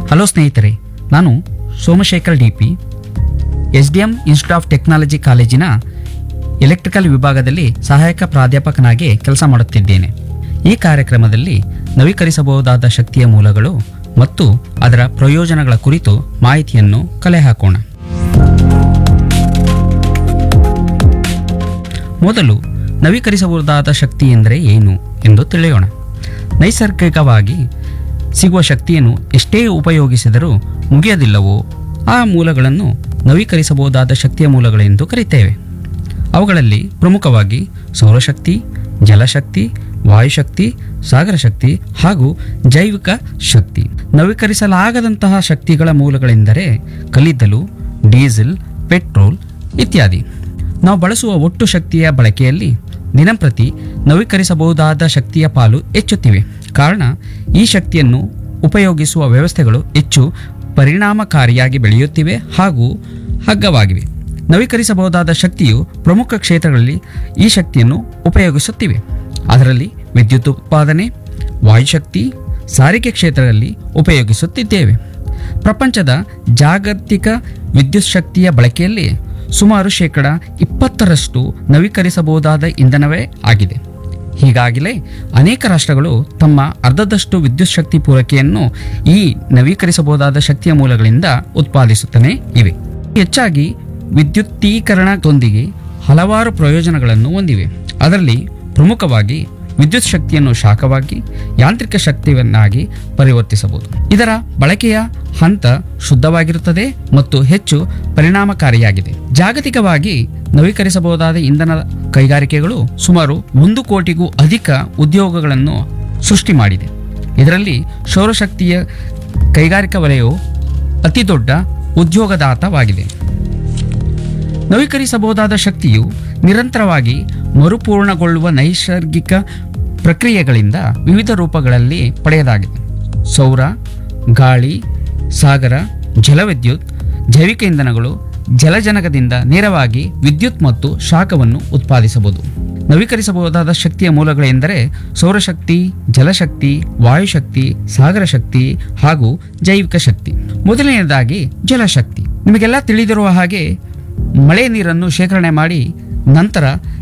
hello ಸ್ನೇಹಿತರೆ ನಾನು Somashekhar D P S D M institute of technology ಕಾಲೇಜಿನ ಎಲೆಕ್ಟ್ರಿಕಲ್ ವಿಭಾಗದಲ್ಲಿ ಸಹಾಯಕ ಪ್ರಾಧ್ಯಾಪಕನಾಗಿ ಕೆಲಸ ಮಾಡುತ್ತಿದ್ದೇನೆ ಈ ಕಾರ್ಯಕ್ರಮದಲ್ಲಿ ನವೀಕರಿಸಬಹುದಾದ ಶಕ್ತಿಯ ಮೂಲಗಳು ಮತ್ತು ಅದರ ಪ್ರಯೋಜನಗಳ ಕುರಿತು ಮಾಹಿತಿಯನ್ನು ಕಲೆ ಹಾಕೋಣ ಮೊದಲು ನವೀಕರಿಸಬಹುದಾದ ಶಕ್ತಿ ಎಂದರೆ ಏನು ಎಂದು ತಿಳಿಯೋಣ ನೈಸರ್ಗಿಕವಾಗಿ ಸಿಗುವ ಶಕ್ತಿಯನ್ನು ಎಷ್ಟೇ ಉಪಯೋಗಿಸಿದರೂ ಮುಗಿಯದಿಲ್ಲವೋ ಆ ಮೂಲಗಳನ್ನು ನವೀಕರಿಸಬಹುದಾದ ಶಕ್ತಿಯ ಮೂಲಗಳೆಂದು ಕರೆಯುತ್ತೇವೆ ಅವುಗಳಲ್ಲಿ ಪ್ರಮುಖವಾಗಿ ಸೌರಶಕ್ತಿ ಜಲಶಕ್ತಿ ವಾಯುಶಕ್ತಿ ಸಾಗರ ಶಕ್ತಿ ಹಾಗೂ ಜೈವಿಕ ಶಕ್ತಿ ನವೀಕರಿಸಲಾಗದಂತಹ ಶಕ್ತಿಗಳ ಮೂಲಗಳೆಂದರೆ ಕಲ್ಲಿದ್ದಲು ಡೀಸೆಲ್ ಪೆಟ್ರೋಲ್ ಇತ್ಯಾದಿ ನಾವು ಬಳಸುವ ಒಟ್ಟು ಶಕ್ತಿಯ ಬಳಕೆಯಲ್ಲಿ ದಿನಂಪ್ರತಿ ನವೀಕರಿಸಬಹುದಾದ ಶಕ್ತಿಯ ಪಾಲು ಹೆಚ್ಚುತ್ತಿವೆ ಕಾರಣ ಈ ಶಕ್ತಿಯನ್ನು ಉಪಯೋಗಿಸುವ ವ್ಯವಸ್ಥೆಗಳು ಹೆಚ್ಚು ಪರಿಣಾಮಕಾರಿಯಾಗಿ ಬೆಳೆಯುತ್ತಿವೆ ಹಾಗೂ ಹಗ್ಗವಾಗಿವೆ ನವೀಕರಿಸಬಹುದಾದ ಶಕ್ತಿಯು ಪ್ರಮುಖ ಕ್ಷೇತ್ರಗಳಲ್ಲಿ ಈ ಶಕ್ತಿಯನ್ನು ಉಪಯೋಗಿಸುತ್ತಿವೆ ಅದರಲ್ಲಿ ವಿದ್ಯುತ್ ಉತ್ಪಾದನೆ ವಾಯುಶಕ್ತಿ ಸಾರಿಗೆ ಕ್ಷೇತ್ರದಲ್ಲಿ ಉಪಯೋಗಿಸುತ್ತಿದ್ದೇವೆ ಪ್ರಪಂಚದ ಜಾಗತಿಕ ವಿದ್ಯುತ್ ಶಕ್ತಿಯ ಬಳಕೆಯಲ್ಲಿ ಸುಮಾರು ಶೇಕಡ ಇಪ್ಪತ್ತರಷ್ಟು ನವೀಕರಿಸಬಹುದಾದ ಇಂಧನವೇ ಆಗಿದೆ ಹೀಗಾಗಿಲೇ ಅನೇಕ ರಾಷ್ಟ್ರಗಳು ತಮ್ಮ ಅರ್ಧದಷ್ಟು ವಿದ್ಯುತ್ ಶಕ್ತಿ ಪೂರೈಕೆಯನ್ನು ಈ ನವೀಕರಿಸಬಹುದಾದ ಶಕ್ತಿಯ ಮೂಲಗಳಿಂದ ಉತ್ಪಾದಿಸುತ್ತಲೇ ಇವೆ ಹೆಚ್ಚಾಗಿ ವಿದ್ಯುತ್ತೀಕರಣದೊಂದಿಗೆ ಹಲವಾರು ಪ್ರಯೋಜನಗಳನ್ನು ಹೊಂದಿವೆ ಅದರಲ್ಲಿ ಪ್ರಮುಖವಾಗಿ ವಿದ್ಯುತ್ ಶಕ್ತಿಯನ್ನು ಶಾಖವಾಗಿ ಯಾಂತ್ರಿಕ ಶಕ್ತಿಯನ್ನಾಗಿ ಪರಿವರ್ತಿಸಬಹುದು ಇದರ ಬಳಕೆಯ ಹಂತ ಶುದ್ಧವಾಗಿರುತ್ತದೆ ಮತ್ತು ಹೆಚ್ಚು ಪರಿಣಾಮಕಾರಿಯಾಗಿದೆ ಜಾಗತಿಕವಾಗಿ ನವೀಕರಿಸಬಹುದಾದ ಇಂಧನ ಕೈಗಾರಿಕೆಗಳು ಸುಮಾರು ಒಂದು ಕೋಟಿಗೂ ಅಧಿಕ ಉದ್ಯೋಗಗಳನ್ನು ಸೃಷ್ಟಿ ಮಾಡಿದೆ ಇದರಲ್ಲಿ ಸೌರಶಕ್ತಿಯ ಕೈಗಾರಿಕಾ ವಲಯವು ಅತಿದೊಡ್ಡ ಉದ್ಯೋಗದಾತವಾಗಿದೆ ನವೀಕರಿಸಬಹುದಾದ ಶಕ್ತಿಯು ನಿರಂತರವಾಗಿ ಮರುಪೂರ್ಣಗೊಳ್ಳುವ ನೈಸರ್ಗಿಕ ಪ್ರಕ್ರಿಯೆಗಳಿಂದ ವಿವಿಧ ರೂಪಗಳಲ್ಲಿ ಪಡೆಯಲಾಗಿದೆ ಸೌರ ಗಾಳಿ ಸಾಗರ ಜಲವಿದ್ಯುತ್ ಜೈವಿಕ ಇಂಧನಗಳು ಜಲಜನಕದಿಂದ ನೇರವಾಗಿ ವಿದ್ಯುತ್ ಮತ್ತು ಶಾಖವನ್ನು ಉತ್ಪಾದಿಸಬಹುದು ನವೀಕರಿಸಬಹುದಾದ ಶಕ್ತಿಯ ಮೂಲಗಳೆಂದರೆ ಸೌರಶಕ್ತಿ ಜಲಶಕ್ತಿ ವಾಯುಶಕ್ತಿ ಸಾಗರ ಶಕ್ತಿ ಹಾಗೂ ಜೈವಿಕ ಶಕ್ತಿ ಮೊದಲನೆಯದಾಗಿ ಜಲಶಕ್ತಿ ನಿಮಗೆಲ್ಲ ತಿಳಿದಿರುವ ಹಾಗೆ ಮಳೆ ನೀರನ್ನು ಶೇಖರಣೆ ಮಾಡಿ ನಂತರ